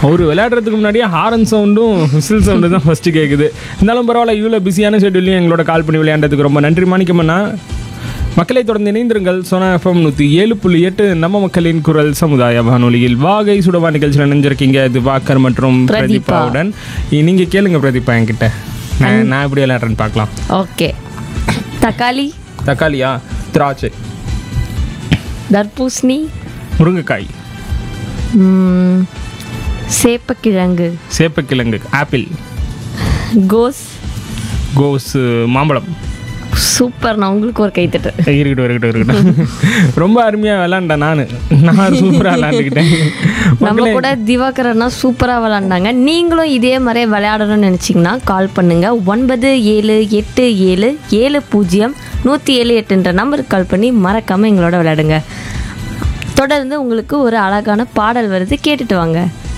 அவர் விளையாடுறதுக்கு முன்னாடியே ஹாரன் சவுண்டும் விசில் சவுண்டு தான் ஃபஸ்ட்டு கேட்குது இருந்தாலும் பரவாயில்ல இவ்வளோ பிஸியான ஷெட்யூல்லையும் எங்களோட கால் பண்ணி விளையாண்டதுக்கு ரொம்ப நன்றி மாணிக்கமண்ணா மக்களை தொடர்ந்து இணைந்திருங்கள் சோனா எஃப்எம் நூற்றி ஏழு புள்ளி எட்டு நம்ம மக்களின் குரல் சமுதாய வானொலியில் வாகை சுடவா நிகழ்ச்சியில் நினைஞ்சிருக்கீங்க இது வாக்கர் மற்றும் பிரதீபா. பிரதீபாவுடன் நீங்கள் கேளுங்க பிரதீபா என்கிட்ட நான் நான் எப்படி விளையாடுறேன்னு பார்க்கலாம் ஓகே தக்காளி தக்காளியா திராட்சை தர்பூசணி முருங்கைக்காய் ம், சேப்பக்கிழங்கு சேப்பக்கிழங்கு ஆப்பிள் கோஸ் கோஸ் மாம்பழம் சூப்பர் நான் உங்களுக்கு ஒரு கைத்தட்டு இருக்கட்டும் இருக்கட்டும் இருக்கட்டும் ரொம்ப அருமையாக விளாண்டேன் நான் நான் சூப்பராக விளாண்டுக்கிட்டேன் நம்ம கூட திவாகரன்னா சூப்பராக விளாண்டாங்க நீங்களும் இதே மாதிரியே விளையாடணும்னு நினச்சிங்கன்னா கால் பண்ணுங்க ஒன்பது ஏழு எட்டு ஏழு ஏழு பூஜ்ஜியம் நூற்றி ஏழு எட்டுன்ற நம்பருக்கு கால் பண்ணி மறக்காமல் எங்களோட விளையாடுங்க தொடர்ந்து உங்களுக்கு ஒரு அழகான பாடல் வருது கேட்டுட்டு வாங்க